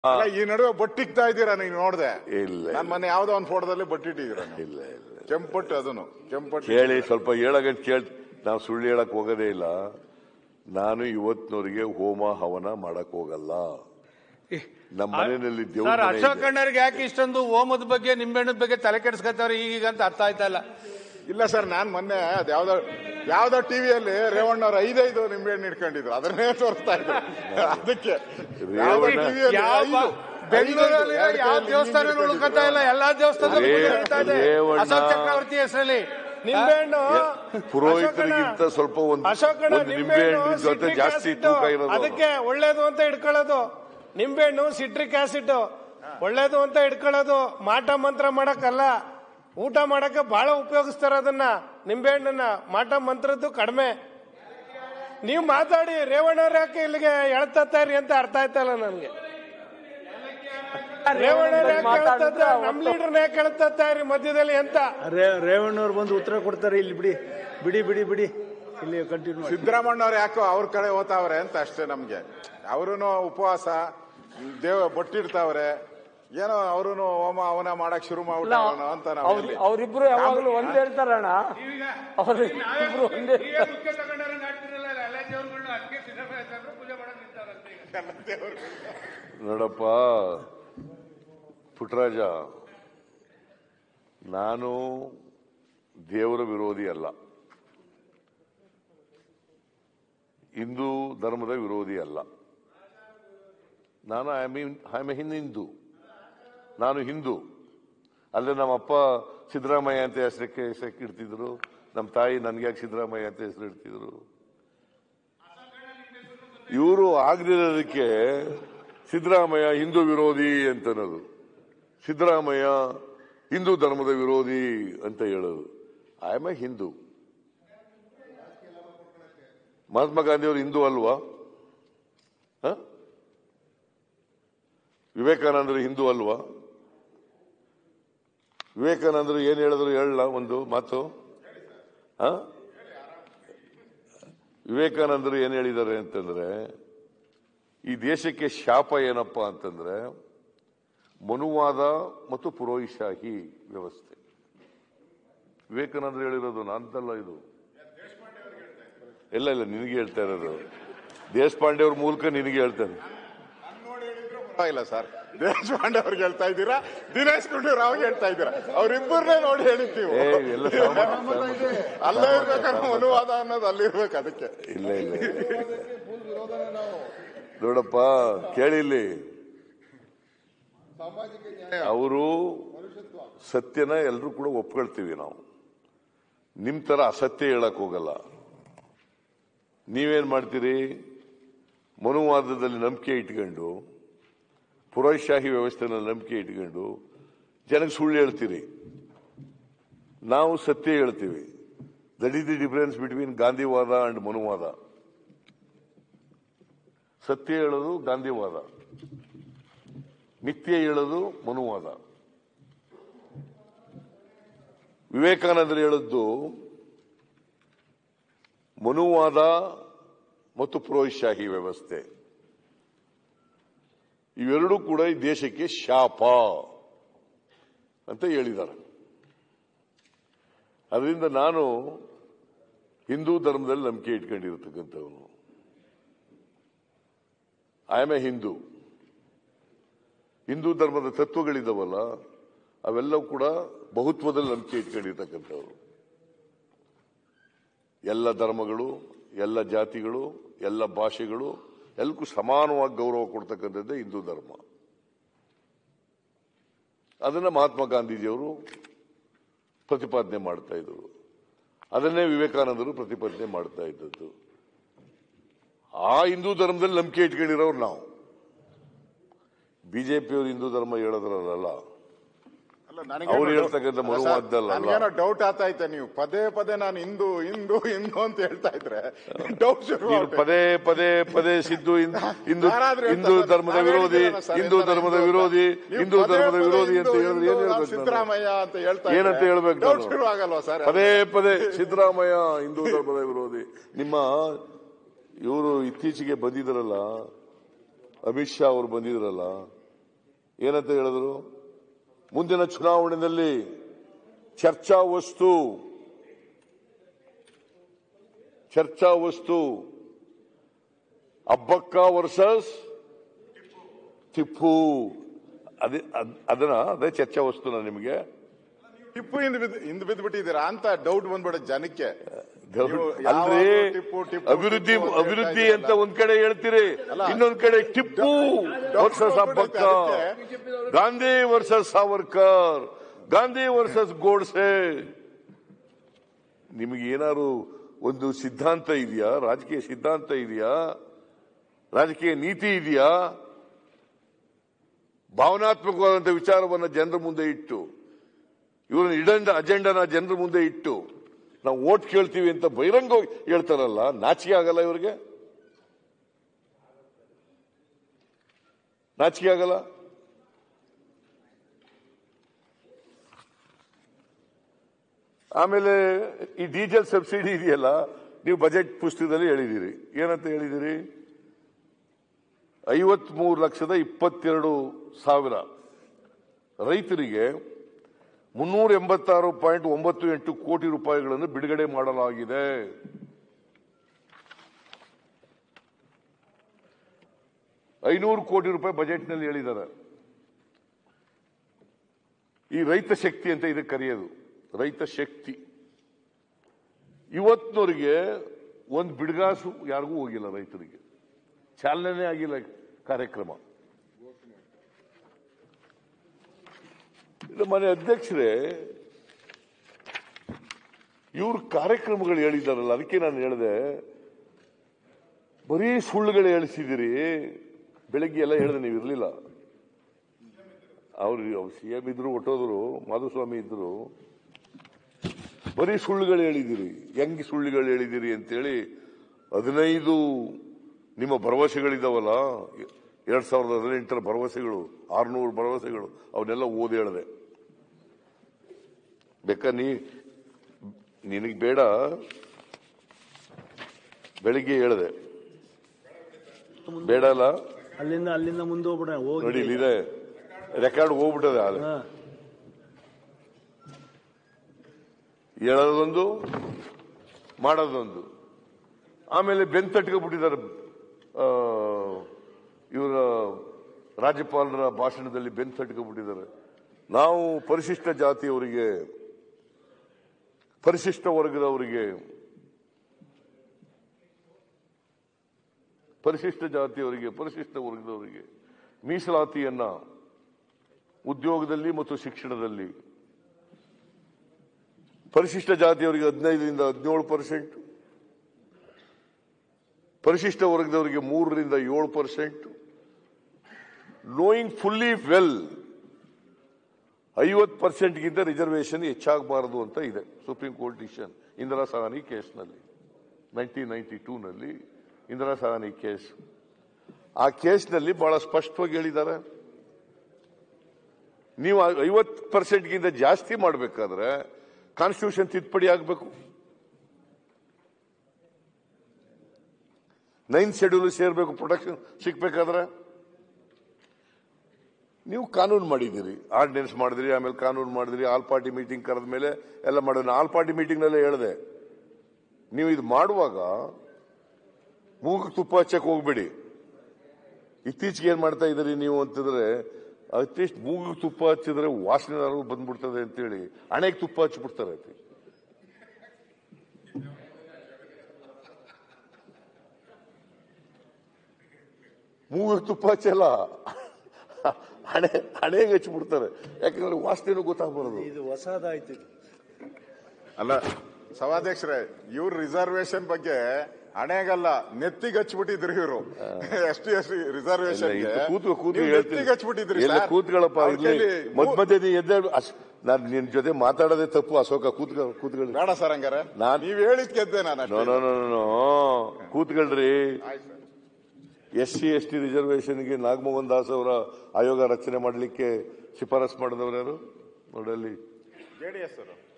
ಅಲ್ಲ, ಈ ನಡುವೆ ಬಟ್ಟಿಕ್ತಾ ಇದ್ದೀರಾ ನೀವು ನೋಡ್ದೆ ಇಲ್ಲ ನಾನ್ ಮೊನ್ನೆ ಯಾವ್ದೋ ಒಂದು ಫೋಟೋದಲ್ಲಿ ಬಟ್ಟಿಟ್ಟಿದ್ದೀರಾ ನೀವು ಇಲ್ಲ ಇಲ್ಲ ಕೆಂಪಟ್ಟು ಅದನ್ನು ಕೆಂಪಟ್ಟು ಕೇಳಿ ಸ್ವಲ್ಪ ಹೇಳಗಂಟ್ ಕೇಳ್ ನಾವು ಸುಳ್ಳು ಹೇಳಕ್ ಹೋಗೋದೇ ಇಲ್ಲ ನಾನು ಇವತ್ತಿನವರಿಗೆ ಹೋಮ ಹವನ ಮಾಡಕ್ ಹೋಗಲ್ಲ ನಮ್ಮ ಮನೆಯಲ್ಲಿ ದೇವ್ರ ಸರ್ ಮನೆ ಅಶೋಕ್ ಇದೆ. ಅಣ್ಣರಿಗೆ ಯಾಕೆ ಇಷ್ಟೊಂದು ಓಮದ ಬಗ್ಗೆ ನಿಂಬೆಹಣ್ಣದ ಬಗ್ಗೆ ತಲೆ ಕೆಡಿಸ್ಕೊತಾವ್ರೆ ಈಗೀಗ ಅಂತ ಅರ್ಥ ಆಯ್ತಾ ಇಲ್ಲ ಇಲ್ಲ ಸರ್ ನಾನ್ ಮೊನ್ನೆ ಅದ್ ಯಾವ್ದೋ ಯಾವ್ದೋ ಟಿವಿಯಲ್ಲಿ ರೇವಣ್ಣವ್ರು ಐದೈದು ನಿಂಬೆಹಣ್ಣು ಇಟ್ಕೊಂಡಿದ್ರು ಅದನ್ನೇ ತೋರಿಸ್ತಾ ಇದ್ರು ಅದಕ್ಕೆ ಯಾವ್ದೋ ರೇವಣ್ಣ- TV ಯಲ್ಲಿ ಯಾವ ಐದು, ಬೆಂಗಳೂರಲ್ಲಿ ಐದೈದು, ಯಾವ ಎರಡು ದೇವಸ್ಥಾನ ಕೈಯಲ್ಲಿ ಉಳ್ಕೊತಾ ಇಲ್ಲ ಎಲ್ಲಾ ದೇವಸ್ಥಾನದಲ್ಲೂ ರೇ- ಪೂಜೆ ನಡೀತಾ ಇದೆ. ರೇವಣ್ಣ- ಅಶೋಕ್ ಚಕ್ರವರ್ತಿ ಹೆಸರಲ್ಲಿ ನಿಂಬೆಹಣ್ಣು ಪುರೋಹಿತರಿಗಿಂತ ಸ್ವಲ್ಪ ಒಂದು ಅಶೋಕಣ್ಣ ಒಂದು ನಿಂಬೆಹಣ್ಣು ನಿಂಬೆಹಣ್ಣಿನ ಜೊತೆ citric ಜಾಸ್ತಿ acid, ತೂಕ ಇರೋದು ಅದಕ್ಕೆ ಒಳ್ಳೇದು ಅಂತ ಇಟ್ಕೊಳ್ಳೋದು ನಿಂಬೆಹಣ್ಣು ಸಿಟ್ರಿಕ್ ಆಸಿಡ್ ಒಳ್ಳೇದು ಅಂತ ಇಟ್ಕೊಳ್ಳೋದು ಮಾಟ ಮಂತ್ರ ಮಾಡಕ್ಕಲ್ಲ ಊಟ ಮಾಡಕ್ಕೆ ಬಹಳ ಉಪಯೋಗಿಸ್ತಾರ ಅದನ್ನ ನಿಂಬೆಹಣ್ಣನ್ನ ಮಾಟ ಮಂತ್ರದ್ದು ಕಡಿಮೆ ನೀವು ಮಾತಾಡಿ ರೇವಣ್ಣವ್ರ ಯಾಕೆ ಇಲ್ಲಿಗೆ ಎಳ್ತಾರಿ ಅಂತ ಅರ್ಥ ಆಯ್ತಲ್ಲ ನನ್ಗೆ ರೇವಣ್ಣವ್ರ ಯಾಕೆ ಎಳ್ತತ್ತ ನಮ್ ಲೀಡರ್ನ ಯಾಕೆ ಎಳ್ತಾರಿ ಮಧ್ಯದಲ್ಲಿ ಅಂತ ರೇ ರೇವಣ್ಣವ್ರು ಬಂದು ಉತ್ತರ ಕೊಡ್ತಾರೆ ಇಲ್ಲಿ ಬಿಡಿ ಬಿಡಿ ಬಿಡಿ ಬಿಡಿ ಇಲ್ಲಿ ಕಂಟಿನ್ಯೂ ಮಾಡಿ ಸಿದ್ದರಾಮಣ್ಣವ್ರು ಯಾಕೋ ಅವ್ರ ಕಡೆ ಹೋತಾವ್ರೆ ಅಂತ ಅಷ್ಟೇ ನಮ್ಗೆ ಅವ್ರೂ ಉಪವಾಸ ದೇವ ಬಟ್ಟಿಡ್ತಾವ್ರೆ ಏನೋ ಅವ್ರು ಹೋಮ ಅವನ ಮಾಡಕ್ ಶುರು ಮಾಡ್ಬಿಟ್ಟಾವನೋ ಅಂತ ನಾವು ಅವ್ರ ಅವರಿಬ್ರು ಯಾವಾಗಲೂ ಒಂದ್ ಹೇಳ್ತಾರಣ್ಣ ಅವ್ರಿಬ್ರು ಒಂದೇ ನೋಡಪ್ಪ ಪುಟ್ಟರಾಜ ನಾನು ದೇವರ ವಿರೋಧಿ ಅಲ್ಲ ಹಿಂದೂ ಧರ್ಮದ ವಿರೋಧಿ ಅಲ್ಲ ನಾನು I mean I a Hindu ನಾನು ಹಿಂದೂ ಅಲ್ಲೇ ನಮ್ಮ ಅಪ್ಪ ಸಿದ್ದರಾಮಯ್ಯ ಅಂತ ಹೆಸರಕ್ಕೆ ಹೆಸರಕ್ಕೆ ಇಡ್ತಿದ್ರು ನಮ್ಮ ತಾಯಿ ನನ್ಗೆ ಯಾಕೆ ಸಿದ್ದರಾಮಯ್ಯ ಅಂತ ಹೆಸರು ಇಡ್ತಿದ್ರು ಇವರು ಆಗದಿರೋದಕ್ಕೆ ಸಿದ್ದರಾಮಯ್ಯ ಹಿಂದೂ ವಿರೋಧಿ ಅಂತ ಅನ್ನೋದು ಸಿದ್ದರಾಮಯ್ಯ ಹಿಂದೂ ಧರ್ಮದ ವಿರೋಧಿ ಅಂತ ಹೇಳೋದು I am a Hindu Mahatma Gandhi ಅವರು ಹಿಂದೂ ಅಲ್ವಾ ಹ? ವಿವೇಕಾನಂದರು ಹಿಂದೂ ಅಲ್ವಾ ವಿವೇಕಾನಂದರು ಏನ್ ಹೇಳಿದ್ರು ಹೇಳಲ್ಲ ಒಂದು ಮಾತು ಹ? ವಿವೇಕಾನಂದರು ಏನ್ ಹೇಳಿದ್ದಾರೆ ಅಂತಂದ್ರೆ ಈ ದೇಶಕ್ಕೆ ಶಾಪ ಏನಪ್ಪ ಅಂತಂದ್ರೆ ಮನುವಾದ ಮತ್ತು ಪುರೋಹಿಶಾಹಿ ವ್ಯವಸ್ಥೆ ವಿವೇಕಾನಂದರು ಹೇಳಿರೋದು ನಾನಂತಲ್ಲ ಇದು ಇಲ್ಲ ಇಲ್ಲ ನಿನಗೆ ಹೇಳ್ತಾ ಇರೋದು ದೇಶಪಾಂಡೆ ಅವ್ರ ಮೂಲಕ ನಿನಗೆ ಹೇಳ್ತಾನೆ ಇಲ್ಲ ಸರ್ ದೇಶಪಾಂಡೆ ಅವ್ರಿಗೆ ಹೇಳ್ತಾ ಇದ್ದೀರಾ ದಿನೇಶ್ ಗುಂಡೂರಾವ್ ಹೇಳ್ತಾ ಇದ್ದೀರಾ ಅವ್ರಿಬ್ಬರನ್ನೇ ನೋಡಿ ಹೇಳಿದ್ದೀವಿ ಏ ಎಲ್ಲ ಸಹಮತ- ಸಹಮತ. ಅಲ್ಲೇ ಇರ್ಬೇಕಾದ್ರೆ ಅನುವಾದ ಅನ್ನೋದು ಅಲ್ಲಿರ್ಬೇಕು ಅದಕ್ಕೆ ಇಲ್ಲ ಇಲ್ಲ ಇಲ್ಲ. ನೋಡಪ್ಪ ಕೇಳಿಲ್ಲಿ ಅವರು ಸತ್ಯನ ಎಲ್ಲರೂ ಕೂಡ ಒಪ್ಕೊಳ್ತೀವಿ ನಾವು ನಿಮ್ ತರ ಅಸತ್ಯ ಹೇಳಕ್ ಹೋಗಲ್ಲ ನೀವೇನ್ ಮಾಡ್ತೀರಿ ಮನುವಾದದಲ್ಲಿ ನಂಬಿಕೆ ಇಟ್ಕೊಂಡು ಪುರೋಹಿಶಾಹಿ ವ್ಯವಸ್ಥೆನಲ್ಲಿ ನಂಬಿಕೆ ಇಟ್ಕೊಂಡು ಜನಕ್ಕೆ ಸುಳ್ಳು ಹೇಳ್ತೀರಿ ನಾವು ಸತ್ಯ ಹೇಳ್ತೀವಿ that is the difference between ಗಾಂಧಿವಾದ ಅಂಡ್ ಮನುವಾದ ಸತ್ಯ ಹೇಳೋದು ಗಾಂಧಿವಾದ ಮಿಥ್ಯ ಹೇಳೋದು ಮನುವಾದ ವಿವೇಕಾನಂದರು ಹೇಳದ್ದು ಮನುವಾದ ಮತ್ತು ಪುರೋಹಿಶಾಹಿ ವ್ಯವಸ್ಥೆ ಇವೆರಡೂ ಕೂಡ ಈ ದೇಶಕ್ಕೆ ಶಾಪ ಅಂತ ಹೇಳಿದ್ದಾರೆ ಅದರಿಂದ ನಾನು ಹಿಂದೂ ಧರ್ಮದಲ್ಲಿ ನಂಬಿಕೆ ಇಟ್ಕೊಂಡಿರತಕ್ಕಂಥವನು I am a Hindu Hindu ಧರ್ಮದ ತತ್ವಗಳಿದಾವಲ್ಲ ಅವೆಲ್ಲವೂ ಕೂಡ ಬಹುತ್ವದಲ್ಲಿ ನಂಬಿಕೆ ಇಟ್ಕೊಂಡಿರ್ತಕ್ಕಂಥವ್ರು ಎಲ್ಲ ಧರ್ಮಗಳು ಎಲ್ಲ ಜಾತಿಗಳು ಎಲ್ಲ ಭಾಷೆಗಳು ಎಲ್ಲಕ್ಕೂ ಸಮಾನವಾಗಿ ಗೌರವ ಕೊಡ್ತಕ್ಕಂಥದ್ದೇ ಹಿಂದೂ ಧರ್ಮ ಅದನ್ನ ಮಹಾತ್ಮ ಗಾಂಧೀಜಿಯವರು ಪ್ರತಿಪಾದನೆ ಮಾಡ್ತಾ ಇದ್ರು ಅದನ್ನೇ ವಿವೇಕಾನಂದರು ಪ್ರತಿಪಾದನೆ ಮಾಡ್ತಾ ಇದ್ದದ್ದು ಆ ಹಿಂದೂ ಧರ್ಮದಲ್ಲಿ ನಂಬಿಕೆ ಇಟ್ಕೊಂಡಿರೋರು ನಾವು ಬಿಜೆಪಿಯವರು ಹಿಂದೂ ಧರ್ಮ ಹೇಳೋದ್ರಲ್ಲ ಅಲ್ಲ, ನನಗೆ ಅವ್ರು ಡೌಟ್- ಹೇಳ್ತಕ್ಕಂಥ ಅಲ್ಲ ಮನುವಾದದಲ್ಲ ಸರ್, ನನಗೇನೋ ಡೌಟ್ ಆಗ್ತಾ ಐತೆ ನೀವು ಪದೇ ಪದೇ ನಾನು ಹಿಂದೂ ಹಿಂದೂ ಹಿಂದೂ ಅಂತ ಹೇಳ್ತಾ ಇದ್ರೆ ಡೌಟ್ ಶುರು ನೀನು ಆಗ್ಬಿಟ್ಟೆ. ಪದೇ ಪದೇ ಪದೇ ಸಿದ್ದು ಹಿಂ- ಹಿಂದೂ ಯಾರಾದ್ರೂ ಹಿಂದೂ ಹೇಳ್ತಾರೆ, ಧರ್ಮದ ನಾವ್ ವಿರೋಧಿ ಹೇಳಿದ್ದೀರಲ್ಲ ಸರ್, ಹಿಂದೂ ಎಲ್ಲ ಧರ್ಮದ ಹಿಂದೂ ವಿರೋಧಿ ನೀವು ಹಿಂದೂ ಪದೇ ಧರ್ಮದ ಪದೇ ವಿರೋಧಿ ಅಂತ ಹಿಂದೂ, ಹೇಳಿದ್ರೆ ಏನ್ ಹಿಂದೂ, ಹೇಳ್ಬೇಕು ನಾನು? ಸಿದ್ದರಾಮಯ್ಯ ಅಂತ ಹೇಳ್ತಾ ಏನಂತ ಹೇಳ್ಬೇಕು ಡೌಟ್ ನಾನು? ಶುರು ಆಗಲ್ವಾ ಸರ್ ಪದೇ ಪದೇ ಸಿದ್ದರಾಮಯ್ಯ ಹಿಂದೂ ಧರ್ಮದ ವಿರೋಧಿ ನಿಮ್ಮ ಇವರು ಇತ್ತೀಚೆಗೆ ಬಂದಿದ್ರಲ್ಲ ಅಮಿತ್ ಶಾ ಅವರು ಬಂದಿದ್ರಲ್ಲ ಏನಂತ ಹೇಳಿದ್ರು ಮುಂದಿನ ಚುನಾವಣೆಯಲ್ಲಿ ಚರ್ಚಾ ವಸ್ತು ಚರ್ಚಾ ವಸ್ತು ಅಬ್ಬಕ್ಕ ವರ್ಸಸ್ ಟಿಪ್ಪು ಅದೇ ಅದ್- ಅದನ್ನ ಅದೇ ಚರ್ಚಾ ವಸ್ತುನ ನಿಮಗೆ ಟಿಪ್ಪು ಹಿಂದ್ ಬಿದ್ದು ಹಿಂದ್ ಬಿದ್ದ್ಬಿಟ್ಟಿದ್ದೀರಾ ಅಂತ ಡೌಟ್ ಬಂದ್ಬಿಡ ಜನಕ್ಕೆ ನೀವು ಅಲ್ರಿ ಯಾವಾಗ್ಲೂ ಟಿಪ್ಪು, ಟಿಪ್ಪು, ಅಭಿವೃದ್ಧಿ ಟಿಪ್ಪು ಅಂತ ಅಭಿವೃದ್ಧಿ ಹೇಳ್ತಾ ಅಂತ ಒಂದ್ ಕಡೆ ಹೇಳ್ತೀರಿ ಅಲ್ಲ. ಇನ್ನೊಂದ್ ಕಡೆ ಟಿಪ್ಪು ವರ್ಸಸ್ ಅಬ್ಬಕ್ಕ ಅದಕ್ಕೆ- ಗಾಂಧಿ ವರ್ಸಸ್ ಸಾವರ್ಕರ್ ಗಾಂಧಿ ವರ್ಸಸ್ ಗೋಡ್ಸೆ ನಿಮಗೆ ಏನಾದ್ರು ಒಂದು ಸಿದ್ಧಾಂತ ಇದೆಯಾ ರಾಜಕೀಯ ಸಿದ್ಧಾಂತ ಇದೆಯಾ ರಾಜಕೀಯ ನೀತಿ ಇದೆಯಾ ಭಾವನಾತ್ಮಕವಾದಂಥ ವಿಚಾರವನ್ನು ಜನರ ಮುಂದೆ ಇಟ್ಟು ಇವರನ್ನ ಇಡಂಡ ಅಜೆಂಡನ ಜನರ ಮುಂದೆ ಇಟ್ಟು ನಾವು ಓಟ್ ಕೇಳ್ತೀವಿ ಅಂತ ಬಹಿರಂಗ ಹೇಳ್ತಾರಲ್ಲ ನಾಚಿಕೆ ಆಗಲ್ಲ ಇವರಿಗೆ ನಾಚಿಕೆ ಆಗಲ್ಲ ಆಮೇಲೆ ಈ ಡೀಸೆಲ್ ಸಬ್ಸಿಡಿ ಇದೆಯಲ್ಲ ನೀವು ಬಜೆಟ್ ಪುಸ್ತಕದಲ್ಲಿ ಹೇಳಿದಿರಿ ಏನಂತ ಹೇಳಿದಿರಿ ಐವತ್ಮೂರು ಲಕ್ಷದ ಇಪ್ಪತ್ತೆರಡು ಸಾವಿರ ರೈತರಿಗೆ ಮುನ್ನೂರ ಎಂಬತ್ತಾರು ಪಾಯಿಂಟ್ ಒಂಬತ್ತು ಎಂಟು ಕೋಟಿ ರೂಪಾಯಿಗಳನ್ನು ಬಿಡುಗಡೆ ಮಾಡಲಾಗಿದೆ ಐನೂರು ಕೋಟಿ ರೂಪಾಯಿ ಬಜೆಟ್ನಲ್ಲಿ ಹೇಳಿದ್ದಾರೆ ಈ ರೈತ ಶಕ್ತಿ ಅಂತ ಇದಕ್ಕೆ ಕರೆಯೋದು ರೈತ ಶಕ್ತಿ ಇವತ್ತಿನವರಿಗೆ ಒಂದು ಬಿಡುಗಾಸು ಯಾರಿಗೂ ಹೋಗಿಲ್ಲ ರೈತರಿಗೆ ಚಾಲನೆ ಆಗಿಲ್ಲ ಕಾರ್ಯಕ್ರಮ ಇದು ಮನೆ ಅಧ್ಯಕ್ಷರೇ ಇವ್ರ ಕಾರ್ಯಕ್ರಮಗಳು ಹೇಳಿದಾರಲ್ಲ ಅದಕ್ಕೆ ನಾನು ಹೇಳಿದೆ ಬರೀ ಸುಳ್ಳುಗಳು ಹೇಳಿಸಿದಿರಿ ಬೆಳಗ್ಗೆ ಎಲ್ಲ ಹೇಳಿದೆ ನೀವು ಇರಲಿಲ್ಲ ಅವ್ರು ಸಿ ಎಂ ಇದ್ರು ಹೊಟ್ಟೋದ್ರು ಮಾಧುಸ್ವಾಮಿ ಇದ್ರು ಬರೀ ಸುಳ್ಳುಗಳು ಹೇಳಿದಿರಿ ಹೆಂಗ್ ಸುಳ್ಳುಗಳು ಹೇಳಿದಿರಿ ಅಂತೇಳಿ ಹದಿನೈದು ನಿಮ್ಮ ಭರವಸೆಗಳಿದಾವಲ್ಲ ಎರಡ್ ಸಾವಿರದ ಹದಿನೆಂಟರ ಭರವಸೆಗಳು ಆರ್ನೂರು ಭರವಸೆಗಳು ಅವನ್ನೆಲ್ಲ ಓದಿ ಹೇಳಿದೆ ಬೇಕಾ ನೀ ನಿನಗೆ ಬೇಡ ಬೆಳಿಗ್ಗೆ ಹೇಳಿದೆ ಬೇಡ ಅಲ್ಲ ಅಲ್ಲಿಂದ ಅಲ್ಲಿಂದ ಮುಂದೆ ಹೋಗ್ಬಿಡ ನೋಡಿ ಹೋಗಿ ಇಲ್ಲಿದೆ ರೆಕಾರ್ಡ್ ಹೋಗ್ಬಿಟ್ಟದೆ ಆಗ ಹಾ. ಹೇಳೋದೊಂದು ಮಾಡೋದೊಂದು ಆಮೇಲೆ ಬೆನ್ ತಟ್ಕೊಬಿಟ್ಟಿದ್ದಾರೆ ಇವರ ರಾಜ್ಯಪಾಲರ ಭಾಷಣದಲ್ಲಿ ಬೆನ್ ತಟ್ಕೊಬಿಟ್ಟಿದ್ದಾರೆ ನಾವು ಪರಿಶಿಷ್ಟ ಜಾತಿಯವರಿಗೆ ಪರಿಶಿಷ್ಟ ವರ್ಗದವರಿಗೆ ಪರಿಶಿಷ್ಟ ಜಾತಿಯವರಿಗೆ ಪರಿಶಿಷ್ಟ ವರ್ಗದವರಿಗೆ ಮೀಸಲಾತಿಯನ್ನ ಉದ್ಯೋಗದಲ್ಲಿ ಮತ್ತು ಶಿಕ್ಷಣದಲ್ಲಿ ಪರಿಶಿಷ್ಟ ಜಾತಿಯವರಿಗೆ ಹದಿನೈದರಿಂದ ಹದಿನೇಳು ಪರ್ಸೆಂಟ್ ಪರಿಶಿಷ್ಟ ವರ್ಗದವರಿಗೆ ಮೂರರಿಂದ ಏಳು ಪರ್ಸೆಂಟ್ ನೋಯಿಂಗ್ ಫುಲ್ಲಿ ವೆಲ್ ಐವತ್ತು ಪರ್ಸೆಂಟ್ಗಿಂತ ರಿಸರ್ವೇಶನ್ ಹೆಚ್ಚಾಗಬಾರದು ಅಂತ ಇದೆ Supreme Court decision Indira Sawhney ಕೇಸ್ನಲ್ಲಿ ನೈನ್ಟೀನ್ ನೈನ್ಟಿ ಟೂನಲ್ಲಿ ಇಂದಿರಾ ಸಹಾನಿ ಕೇಸ್ ಆ ಕೇಸ್ನಲ್ಲಿ ಬಹಳ ಸ್ಪಷ್ಟವಾಗಿ ಹೇಳಿದ್ದಾರೆ ನೀವು ಐವತ್ತು ಪರ್ಸೆಂಟ್ಗಿಂತ ಜಾಸ್ತಿ ಮಾಡಬೇಕಾದ್ರೆ ಕಾನ್ಸ್ಟಿಟ್ಯೂಷನ್ ತಿದ್ದುಪಡಿ ಆಗಬೇಕು ನೈನ್ ಶೆಡ್ಯೂಲ್ ಸೇರ್ಬೇಕು ಪ್ರೊಟೆಕ್ಷನ್ ಸಿಗ್ಬೇಕಾದ್ರೆ ನೀವು ಕಾನೂನು ಮಾಡಿದ್ದೀರಿ ಆರ್ಡಿನೆನ್ಸ್ ಮಾಡಿದ್ರಿ ಆಮೇಲೆ ಕಾನೂನು ಮಾಡಿದ್ರಿ ಆಲ್ ಪಾರ್ಟಿ ಮೀಟಿಂಗ್ ಕರೆದ ಮೇಲೆ ಎಲ್ಲ ಮಾಡಿದ್ರಿ ಆಲ್ ಪಾರ್ಟಿ ಮೀಟಿಂಗ್ ನಲ್ಲೇ ಹೇಳಿದೆ ನೀವು ಇದು ಮಾಡುವಾಗ ಮೂಗು ತುಪ್ಪ ಹಚ್ಚಕ್ ಹೋಗ್ಬೇಡಿ ಇತ್ತೀಚೆಗೆ ಏನ್ ಮಾಡ್ತಾ ಇದ್ದೀರಿ ನೀವು ಅಂತಂದ್ರೆ ಅಟ್ಲೀಸ್ಟ್ ಮೂಗು ತುಪ್ಪ ಹಚ್ಚಿದ್ರೆ ವಾಸನೆ ಬಂದ್ಬಿಡ್ತದೆ ಅಂತೇಳಿ ಹಣೆಗೆ ತುಪ್ಪ ಹಚ್ಚಿಬಿಡ್ತಾರೆ ಮೂಗಿಗೆ ತುಪ್ಪ ಹಚ್ಚಲ್ಲ ಹಣೆ ಹಣೆಗೆ ಹಚ್ಚಿಬಿಡ್ತಾರೆ ಯಾಕಂದ್ರೆ ವಾಸನೆನೂ ಗೊತ್ತಾಗ್ಬಾರದು ಇದು ಹೊಸದಾಯ್ತು ಇದು. ಅಲ್ಲ ಸಭಾಧ್ಯಕ್ಷರೇ ಇವ್ರ ರಿಸರ್ವೇಶನ್ ಬಗ್ಗೆ ಹಣೆಗಲ್ಲ ನೆತ್ತಿಗೆ ಹಚ್ಬಿಟ್ಟಿದ್ರು ಇವರು ಎಷ್ಟು ಎಷ್ಟು ರಿಸರ್ವೇಶನ್ ಇಲ್ಲ, ಇದು ಕೂತು ಕೂತು ಹೇಳ್ತೀನಿ ನೆತ್ತಿಗೆ ಹಚ್ಬಿಟ್ಟಿದ್ರಿ ಎಲ್ಲ ಸರ್. ಕೂತ್ಗಳಪ್ಪ ಅವ್ರ ಇರ್ಲಿ ಕೈಲಿ ಮಧ್ಯ ಮಧ್ಯೆ ನೀ ಎದ್ದೆ ನಾನು ನಿನ್ ಜೊತೆ ಮಾತಾಡೋದೇ ತಪ್ಪು ಅಶೋಕ ಕೂತ್ಕ ಕೂತ್ಕೊಳ್ಳಿ ಬೇಡ ಸರ್ ಹಂಗಾರೆ ನಾನ್- ನೀವ್ ಹೇಳಿದ್ ಗೆದ್ದೆ ನಾನು ನೋ ಅಷ್ಟೇ. ನೋ ನೋ ನೋ ಕೂತ್ಕೊಳ್ರಿ ಆಯ್ತು sir. S C S T ರಿಸರ್ವೇಶನ್ಗೆ ನಾಗಮೋಹನ್ ದಾಸ್ ಅವರ ಆಯೋಗ ರಚನೆ ಮಾಡಲಿಕ್ಕೆ ಶಿಫಾರಸ್ ಮಾಡಿದವರು ಯಾರು ನೋಡಲ್ಲಿ ಜೆಡಿಎಸ್ ಅವರು